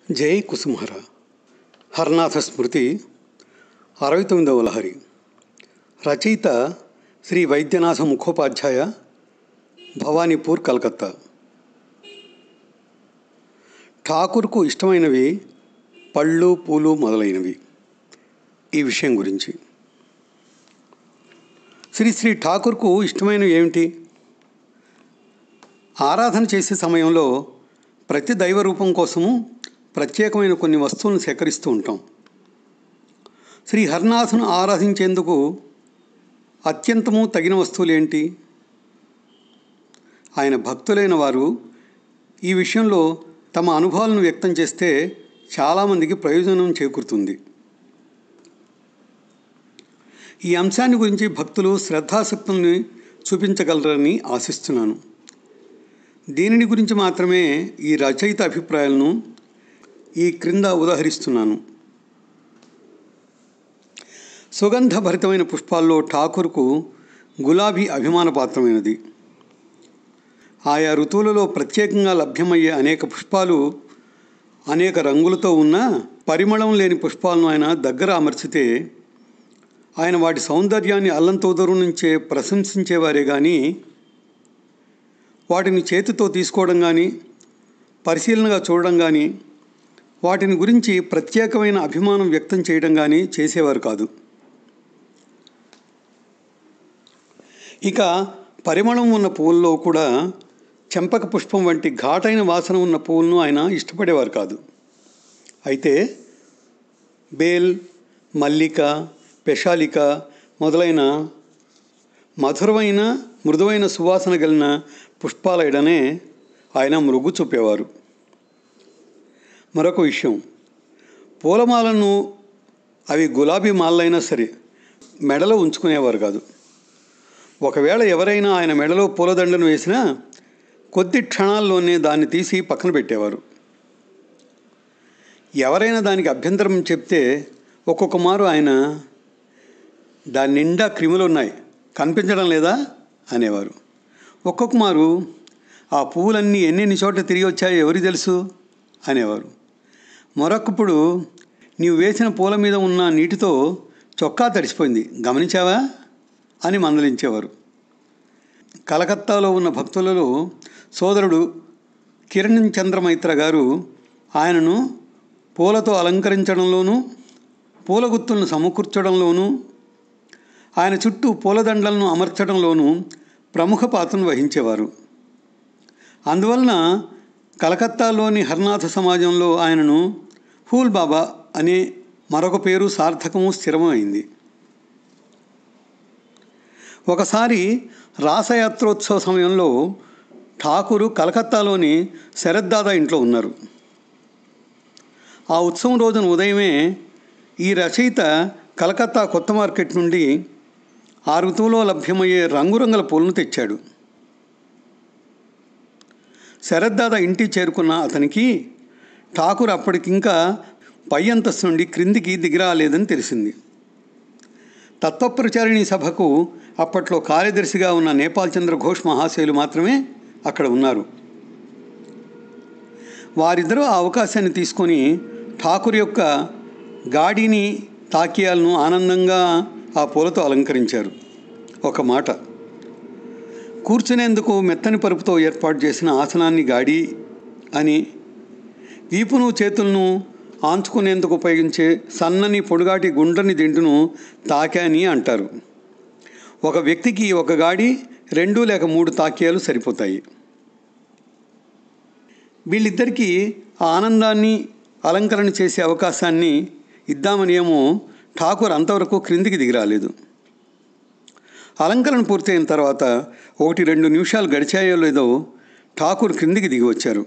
జై కుసుమహర హరనాథ స్మృతి అరవై తొమ్మిదవ లహరి రచయిత శ్రీ వైద్యనాథ ముఖోపాధ్యాయ భవానీపూర్ కలకత్తా ఠాకూర్కు ఇష్టమైనవి పళ్ళు పూలు మొదలైనవి ఈ విషయం గురించి శ్రీ శ్రీ ఠాకూర్కు ఇష్టమైనవి ఏమిటి ఆరాధన చేసే సమయంలో ప్రతి దైవ రూపం కోసము ప్రత్యేకమైన కొన్ని వస్తువులను సేకరిస్తూ ఉంటాం శ్రీ హరినాథును ఆరాధించేందుకు అత్యంతము తగిన వస్తువులు ఏంటి ఆయన భక్తులైన వారు ఈ విషయంలో తమ అనుభవాలను వ్యక్తం చేస్తే చాలామందికి ప్రయోజనం చేకూరుతుంది ఈ అంశాన్ని గురించి భక్తులు శ్రద్ధాసక్తుల్ని చూపించగలరని ఆశిస్తున్నాను దీనిని గురించి మాత్రమే ఈ రచయిత అభిప్రాయాలను ఈ క్రింద ఉదహరిస్తున్నాను సుగంధభరితమైన పుష్పాల్లో ఠాకూర్కు గులాబీ అభిమానపాత్రమైనది ఆయా ఋతువులలో ప్రత్యేకంగా లభ్యమయ్యే అనేక పుష్పాలు అనేక రంగులతో ఉన్న పరిమళం లేని పుష్పాలను ఆయన దగ్గర అమర్చితే ఆయన వాటి సౌందర్యాన్ని అల్లంతో దూరం నుంచే ప్రశంసించేవారే కానీ వాటిని చేతితో తీసుకోవడం కానీ పరిశీలనగా చూడడం కానీ వాటిని గురించి ప్రత్యేకమైన అభిమానం వ్యక్తం చేయడం కానీ చేసేవారు కాదు ఇక పరిమళం ఉన్న పువ్వుల్లో కూడా చెంపక పుష్పం వంటి ఘాటైన వాసన ఉన్న పువ్వులను ఆయన ఇష్టపడేవారు కాదు అయితే బేల్ మల్లిక పెషాలిక మొదలైన మధురమైన మృదువైన సువాసన కలిగిన పుష్పాల ఎడనే ఆయన మృగ్గు చూపేవారు మరొక విషయం పూలమాలను అవి గులాబీ మాలైనా సరే మెడలో ఉంచుకునేవారు కాదు ఒకవేళ ఎవరైనా ఆయన మెడలో పూలదండను వేసినా కొద్ది క్షణాల్లోనే దాన్ని తీసి పక్కన పెట్టేవారు ఎవరైనా దానికి అభ్యంతరం చెప్తే ఒక్కొక్క మారు ఆయన దాని నిండా క్రిములు ఉన్నాయి కనిపించడం లేదా అనేవారు ఒక్కొక్క మారు ఆ పువ్వులన్నీ ఎన్నెన్ని చోట్ల తిరిగి వచ్చాయో ఎవరికి తెలుసు అనేవారు మరొకప్పుడు నీవు వేసిన పూల మీద ఉన్న నీటితో చొక్కా తడిసిపోయింది గమనించావా అని మందలించేవారు కలకత్తాలో ఉన్న భక్తులలో సోదరుడు కిరణ్ చంద్రమైత్ర గారు ఆయనను పూలతో అలంకరించడంలోనూ పూల గుత్తులను సమకూర్చడంలోనూ ఆయన చుట్టూ పూలదండలను అమర్చడంలోనూ ప్రముఖ పాత్రను వహించేవారు అందువలన కలకత్తాలోని హర్నాథ సమాజంలో ఆయనను ఫూల్ బాబా అనే మరొక పేరు సార్థకము స్థిరమైంది ఒకసారి రాసయాత్రోత్సవ సమయంలో ఠాకూరు కలకత్తాలోని శరద్దాదా ఇంట్లో ఉన్నారు ఆ ఉత్సవం రోజున ఉదయమే ఈ రచయిత కలకత్తా కొత్త మార్కెట్ నుండి ఆ ఋతువులో లభ్యమయ్యే రంగురంగుల పూలను తెచ్చాడు శరద్దాదా ఇంటికి చేరుకున్న అతనికి ఠాకూర్ అప్పటికింకా పై అంతస్తు నుండి క్రిందికి దిగిరాలేదని తెలిసింది తత్వప్రచారిణి సభకు అప్పట్లో కార్యదర్శిగా ఉన్న నేపాల్ చంద్ర ఘోష్ మహాశయులు మాత్రమే అక్కడ ఉన్నారు వారిద్దరూ ఆ అవకాశాన్ని తీసుకొని ఠాకూర్ యొక్క గాడిని తాకియాలను ఆనందంగా ఆ పూలతో అలంకరించారు ఒక మాట కూర్చునేందుకు మెత్తని పరుపుతో ఏర్పాటు చేసిన ఆసనాన్ని గాడి అని వీపును చేతులను ఆంచుకునేందుకు ఉపయోగించే సన్నని పొడుగాటి గుండ్రని దిండును తాకాని అంటారు ఒక వ్యక్తికి ఒక గాడి రెండు లేక మూడు తాకియాలు సరిపోతాయి వీళ్ళిద్దరికీ ఆ ఆనందాన్ని అలంకరణ చేసే అవకాశాన్ని ఇద్దామని ఏమో ఠాకూర్ అంతవరకు క్రిందికి దిగిరాలేదు అలంకరణ పూర్తయిన తర్వాత ఒకటి రెండు నిమిషాలు గడిచాయో లేదో ఠాకూర్ క్రిందికి దిగి వచ్చారు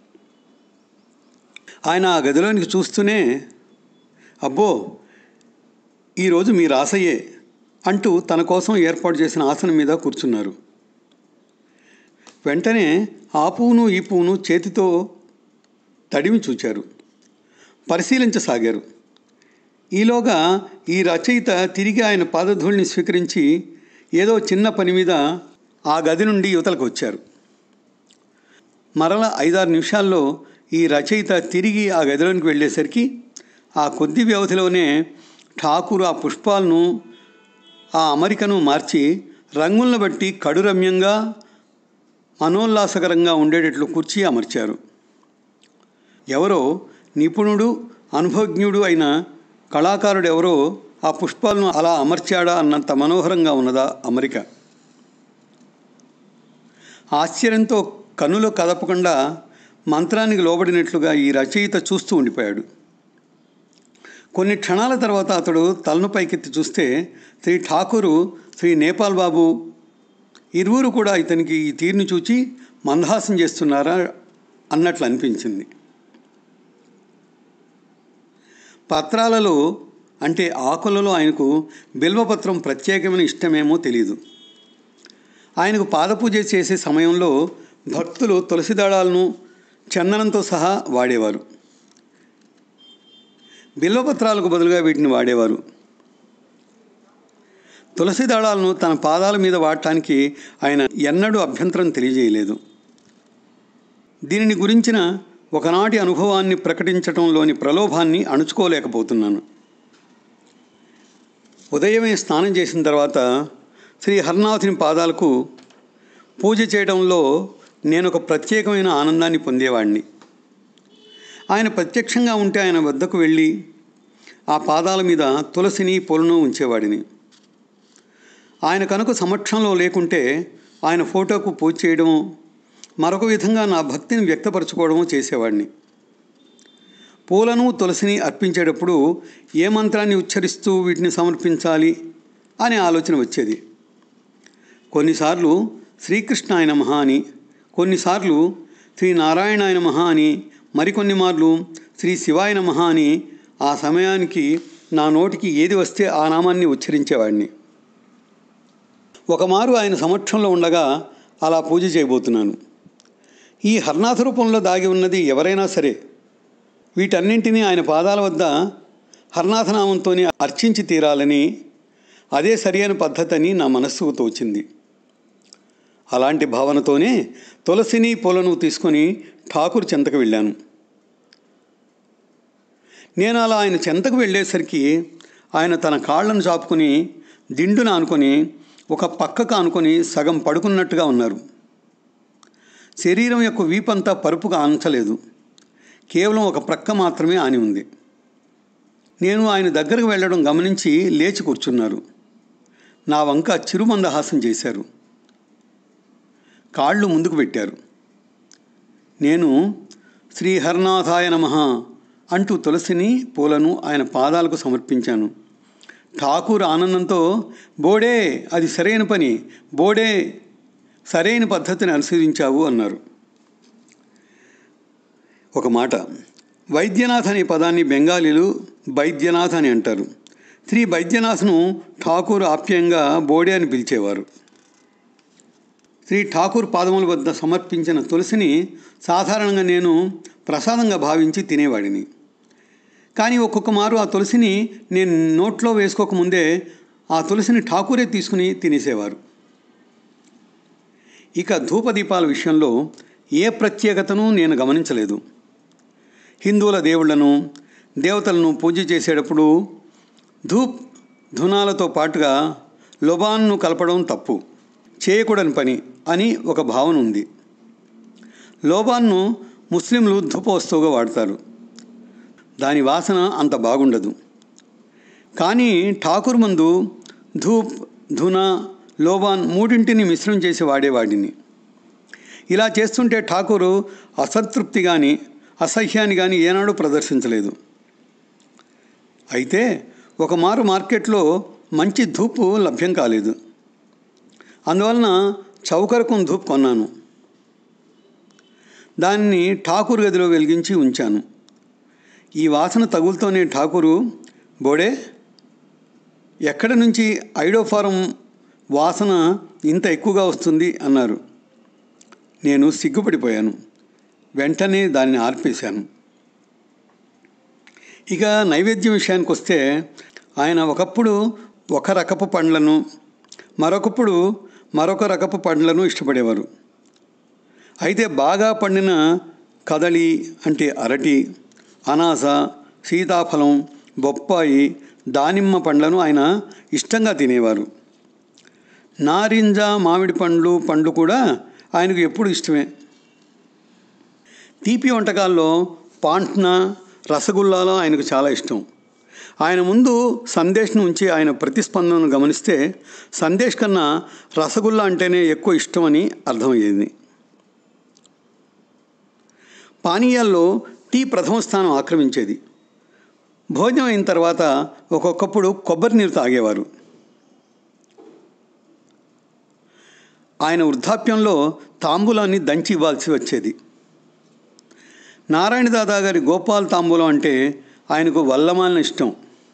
ఆయన ఆ గదిలోనికి చూస్తూనే అబ్బో ఈరోజు మీ రాసయ్యే అంటూ తన కోసం ఏర్పాటు చేసిన ఆసనం మీద కూర్చున్నారు వెంటనే ఆ పువ్వును ఈ పువ్వును చేతితో తడిమి చూచారు పరిశీలించసాగారు ఈలోగా ఈ రచయిత తిరిగి ఆయన పాదధూళిని స్వీకరించి ఏదో చిన్న పని మీద ఆ గది నుండి యువతలకు వచ్చారు మరల ఐదారు నిమిషాల్లో ఈ రచయిత తిరిగి ఆ గదిలోనికి వెళ్ళేసరికి ఆ కొద్ది వ్యవధిలోనే ఠాకూర్ ఆ పుష్పాలను ఆ అమరికను మార్చి రంగులను బట్టి కడురమ్యంగా మనోల్లాసకరంగా ఉండేటట్లు కూర్చి అమర్చారు ఎవరో నిపుణుడు అనుభవజ్ఞుడు అయిన కళాకారుడు ఎవరో ఆ పుష్పాలను అలా అమర్చాడా అన్నంత మనోహరంగా ఉన్నదా అమరిక ఆశ్చర్యంతో కన్నులు కదపకుండా మంత్రానికి లోబడినట్లుగా ఈ రచయిత చూస్తూ ఉండిపోయాడు కొన్ని క్షణాల తర్వాత అతడు తలను పైకెత్తి చూస్తే శ్రీ ఠాకూరు శ్రీ నేపాల్ బాబు ఇరువురు కూడా ఇతనికి ఈ తీరును చూచి మందహాసం చేస్తున్నారా అన్నట్లు అనిపించింది పత్రాలలో అంటే ఆకులలో ఆయనకు బిల్వపత్రం ప్రత్యేకమైన ఇష్టమేమో తెలియదు ఆయనకు పాదపూజ చేసే సమయంలో భక్తులు తులసి దళాలను చందనంతో సహా వాడేవారు బిల్వపత్రాలకు బదులుగా వీటిని వాడేవారు తులసి దళాలను తన పాదాల మీద వాడటానికి ఆయన ఎన్నడూ అభ్యంతరం తెలియజేయలేదు దీనిని గురించిన ఒకనాటి అనుభవాన్ని ప్రకటించటంలోని ప్రలోభాన్ని అణుచుకోలేకపోతున్నాను ఉదయమే స్నానం చేసిన తర్వాత శ్రీ హర్నాథుని పాదాలకు పూజ చేయడంలో నేను ఒక ప్రత్యేకమైన ఆనందాన్ని పొందేవాడిని ఆయన ప్రత్యక్షంగా ఉంటే ఆయన వద్దకు వెళ్ళి ఆ పాదాల మీద తులసిని పూలను ఉంచేవాడిని ఆయన కనుక సమక్షంలో లేకుంటే ఆయన ఫోటోకు పూజ చేయడం మరొక విధంగా నా భక్తిని వ్యక్తపరచుకోవడము చేసేవాడిని పూలను తులసిని అర్పించేటప్పుడు ఏ మంత్రాన్ని ఉచ్చరిస్తూ వీటిని సమర్పించాలి అనే ఆలోచన వచ్చేది కొన్నిసార్లు శ్రీకృష్ణ ఆయన మహా అని కొన్నిసార్లు శ్రీ నారాయణ ఆయన మహా అని మరికొన్ని మార్లు శ్రీ శివాయన మహా అని ఆ సమయానికి నా నోటికి ఏది వస్తే ఆ నామాన్ని ఉచ్చరించేవాడిని ఒకమారు ఆయన సమక్షంలో ఉండగా అలా పూజ చేయబోతున్నాను ఈ హర్నాథ రూపంలో దాగి ఉన్నది ఎవరైనా సరే వీటన్నింటినీ ఆయన పాదాల వద్ద హర్నాథనామంతోనే అర్చించి తీరాలని అదే సరియైన పద్ధతి అని నా మనస్సుకు తోచింది అలాంటి భావనతోనే తులసిని పూలను తీసుకొని ఠాకూర్ చెంతకు వెళ్ళాను నేను అలా ఆయన చెంతకు వెళ్ళేసరికి ఆయన తన కాళ్ళను చాపుకొని దిండున ఆనుకొని ఒక పక్కకు ఆనుకొని సగం పడుకున్నట్టుగా ఉన్నారు శరీరం యొక్క వీపంతా పరుపుగా ఆంచలేదు కేవలం ఒక ప్రక్క మాత్రమే ఆని ఉంది నేను ఆయన దగ్గరకు వెళ్ళడం గమనించి లేచి కూర్చున్నారు నా వంక చిరుమందహాసం చేశారు కాళ్ళు ముందుకు పెట్టారు నేను శ్రీ హరినాథాయ నమ అంటూ తులసిని పూలను ఆయన పాదాలకు సమర్పించాను ఠాకూర్ ఆనందంతో బోడే అది సరైన పని బోడే సరైన పద్ధతిని అనుసరించావు అన్నారు ఒక మాట వైద్యనాథ్ అనే పదాన్ని బెంగాలీలు బైద్యనాథ్ అని అంటారు శ్రీ బైద్యనాథ్ను ఠాకూర్ ఆప్యాయంగా బోడే అని పిలిచేవారు శ్రీ ఠాకూర్ పాదముల వద్ద సమర్పించిన తులసిని సాధారణంగా నేను ప్రసాదంగా భావించి తినేవాడిని కానీ ఒక్కొక్క మారు ఆ తులసిని నేను నోట్లో వేసుకోకముందే ఆ తులసిని ఠాకూరే తీసుకుని తినేసేవారు ఇక ధూపదీపాల విషయంలో ఏ ప్రత్యేకతను నేను గమనించలేదు హిందువుల దేవుళ్లను దేవతలను పూజ చేసేటప్పుడు ధూప్ ధునాలతో పాటుగా లొబాన్ను కలపడం తప్పు చేయకూడని పని అని ఒక భావన ఉంది లోబాన్ను ముస్లింలు ధూప వస్తువుగా వాడతారు దాని వాసన అంత బాగుండదు కానీ ఠాకూర్ మందు ధూప్ ధున లోబాన్ మూడింటిని మిశ్రం చేసి వాడేవాడిని ఇలా చేస్తుంటే ఠాకూరు అసంతృప్తి కానీ అసహ్యాన్ని కానీ ఏనాడు ప్రదర్శించలేదు అయితే ఒక మారు మార్కెట్లో మంచి ధూపు లభ్యం కాలేదు అందువలన చౌకరకం ధూప్ కొన్నాను దాన్ని ఠాకూర్ గదిలో వెలిగించి ఉంచాను ఈ వాసన తగులుతోనే ఠాకూరు బోడే ఎక్కడి నుంచి ఐడోఫారం వాసన ఇంత ఎక్కువగా వస్తుంది అన్నారు నేను సిగ్గుపడిపోయాను వెంటనే దాన్ని ఆర్పేశాను ఇక నైవేద్యం విషయానికి వస్తే ఆయన ఒకప్పుడు ఒక రకపు పండ్లను మరొకప్పుడు మరొక రకపు పండ్లను ఇష్టపడేవారు అయితే బాగా పండిన కదలి అంటే అరటి అనాస సీతాఫలం బొప్పాయి దానిమ్మ పండ్లను ఆయన ఇష్టంగా తినేవారు నారింజ మామిడి పండ్లు పండ్లు కూడా ఆయనకు ఎప్పుడు ఇష్టమే తీపి వంటకాల్లో పాంట్నా రసగుల్లాలో ఆయనకు చాలా ఇష్టం ఆయన ముందు సందేశ్ నుంచి ఆయన ప్రతిస్పందనను గమనిస్తే సందేశ్ కన్నా రసగుల్లా అంటేనే ఎక్కువ ఇష్టమని అర్థమయ్యేది పానీయాల్లో టీ ప్రథమ స్థానం ఆక్రమించేది భోజనం అయిన తర్వాత ఒక్కొక్కప్పుడు కొబ్బరి నీరు తాగేవారు ఆయన వృద్ధాప్యంలో తాంబూలాన్ని దంచి ఇవ్వాల్సి వచ్చేది నారాయణ దాదా గారి గోపాల్ తాంబూలం అంటే ఆయనకు వల్లమాలిన ఇష్టం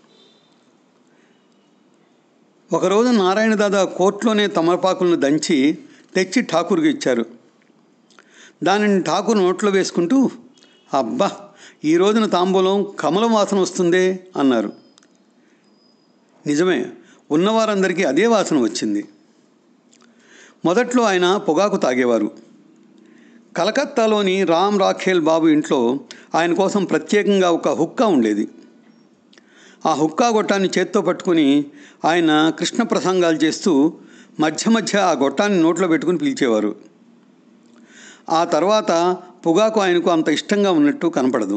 ఒకరోజు నారాయణ దాదా కోర్టులోనే తమలపాకులను దంచి తెచ్చి ఠాకూర్కి ఇచ్చారు దానిని ఠాకూర్ నోట్లో వేసుకుంటూ అబ్బా ఈ రోజున తాంబూలం కమలం వాసన వస్తుందే అన్నారు నిజమే ఉన్నవారందరికీ అదే వాసన వచ్చింది మొదట్లో ఆయన పొగాకు తాగేవారు కలకత్తాలోని రామ్ రాఖేల్ బాబు ఇంట్లో ఆయన కోసం ప్రత్యేకంగా ఒక హుక్కా ఉండేది ఆ హుక్కా గొట్టాన్ని చేత్తో పట్టుకుని ఆయన కృష్ణ ప్రసంగాలు చేస్తూ మధ్య మధ్య ఆ గొట్టాన్ని నోట్లో పెట్టుకుని పిలిచేవారు ఆ తర్వాత పొగాకు ఆయనకు అంత ఇష్టంగా ఉన్నట్టు కనపడదు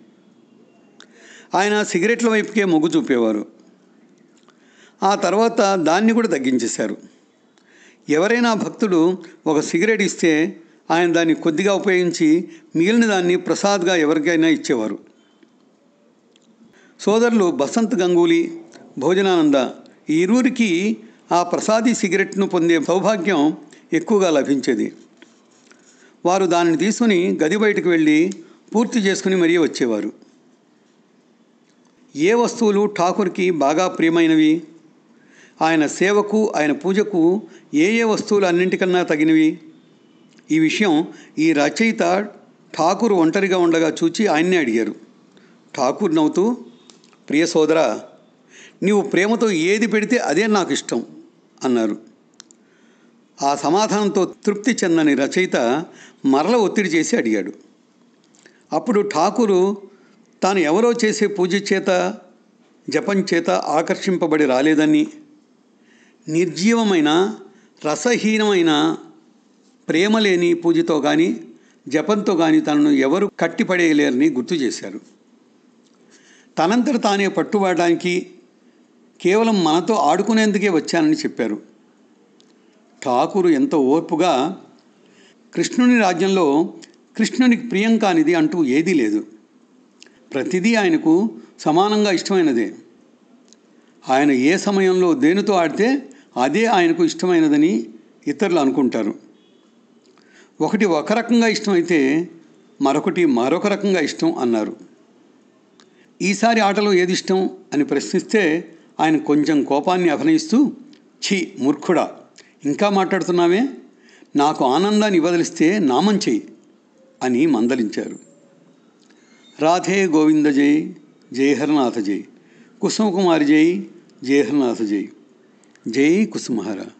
ఆయన సిగరెట్ల వైపుకే మొగ్గు చూపేవారు ఆ తర్వాత దాన్ని కూడా తగ్గించేశారు ఎవరైనా భక్తుడు ఒక సిగరెట్ ఇస్తే ఆయన దాన్ని కొద్దిగా ఉపయోగించి మిగిలిన దాన్ని ప్రసాద్గా ఎవరికైనా ఇచ్చేవారు సోదరులు బసంత్ గంగూలీ భోజనానంద ఈ ఇరువురికి ఆ ప్రసాదీ సిగరెట్ను పొందే సౌభాగ్యం ఎక్కువగా లభించేది వారు దానిని తీసుకుని గది బయటకు వెళ్ళి పూర్తి చేసుకుని మరీ వచ్చేవారు ఏ వస్తువులు ఠాకూర్కి బాగా ప్రియమైనవి ఆయన సేవకు ఆయన పూజకు ఏ ఏ వస్తువులు అన్నింటికన్నా తగినవి ఈ విషయం ఈ రచయిత ఠాకూర్ ఒంటరిగా ఉండగా చూచి ఆయన్నే అడిగారు ఠాకూర్ నవ్వుతూ ప్రియ సోదరా నీవు ప్రేమతో ఏది పెడితే అదే నాకు ఇష్టం అన్నారు ఆ సమాధానంతో తృప్తి చెందని రచయిత మరల ఒత్తిడి చేసి అడిగాడు అప్పుడు ఠాకూరు తాను ఎవరో చేసే పూజ చేత జపం చేత ఆకర్షింపబడి రాలేదని నిర్జీవమైన రసహీనమైన ప్రేమ లేని పూజతో కానీ జపంతో కానీ తనను ఎవరు కట్టిపడేయలేరని గుర్తు చేశారు తనంతట తానే పట్టుబడడానికి కేవలం మనతో ఆడుకునేందుకే వచ్చానని చెప్పారు ఠాకూరు ఎంతో ఓర్పుగా కృష్ణుని రాజ్యంలో కృష్ణునికి ప్రియం కానిది అంటూ ఏదీ లేదు ప్రతిదీ ఆయనకు సమానంగా ఇష్టమైనదే ఆయన ఏ సమయంలో దేనితో ఆడితే అదే ఆయనకు ఇష్టమైనదని ఇతరులు అనుకుంటారు ఒకటి ఒక రకంగా ఇష్టమైతే మరొకటి మరొక రకంగా ఇష్టం అన్నారు ఈసారి ఆటలో ఏది ఇష్టం అని ప్రశ్నిస్తే ఆయన కొంచెం కోపాన్ని అభినయిస్తూ ఛీ మూర్ఖుడా ఇంకా మాట్లాడుతున్నావే నాకు ఆనందాన్ని ఇవ్వదలిస్తే నామం చెయ్యి అని మందలించారు రాధే గోవింద జై జయహరనాథ జై కుసుమకుమారి జై జయహరనాథ జై జై కుసుమహర